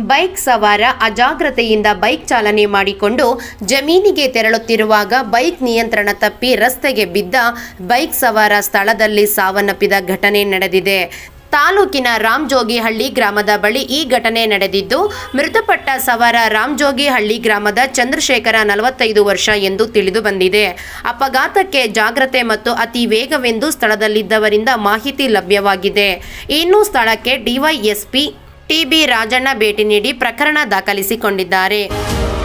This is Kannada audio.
ಬೈಕ್ ಸವಾರ ಅಜಾಗ್ರತೆಯಿಂದ ಬೈಕ್ ಚಾಲನೆ ಮಾಡಿಕೊಂಡು ಜಮೀನಿಗೆ ತೆರಳುತ್ತಿರುವಾಗ ಬೈಕ್ ನಿಯಂತ್ರಣ ತಪ್ಪಿ ರಸ್ತೆಗೆ ಬಿದ್ದ ಬೈಕ್ ಸವಾರ ಸ್ಥಳದಲ್ಲಿ ಸಾವನ್ನಪ್ಪಿದ ಘಟನೆ ನಡೆದಿದೆ ತಾಲೂಕಿನ ರಾಮಜೋಗಿಹಳ್ಳಿ ಗ್ರಾಮದ ಬಳಿ ಈ ಘಟನೆ ನಡೆದಿದ್ದು ಮೃತಪಟ್ಟ ಸವಾರ ರಾಮಜೋಗಿಹಳ್ಳಿ ಗ್ರಾಮದ ಚಂದ್ರಶೇಖರ ನಲವತ್ತೈದು ವರ್ಷ ಎಂದು ತಿಳಿದು ಬಂದಿದೆ ಅಪಘಾತಕ್ಕೆ ಜಾಗ್ರತೆ ಮತ್ತು ಅತಿ ವೇಗವೆಂದು ಸ್ಥಳದಲ್ಲಿದ್ದವರಿಂದ ಮಾಹಿತಿ ಲಭ್ಯವಾಗಿದೆ ಇನ್ನು ಸ್ಥಳಕ್ಕೆ ಡಿವೈಎಸ್ಪಿ ಟಿಬಿ ರಾಜಣ್ಣ ಭೇಟಿ ನೀಡಿ ಪ್ರಕರಣ ದಾಖಲಿಸಿಕೊಂಡಿದ್ದಾರೆ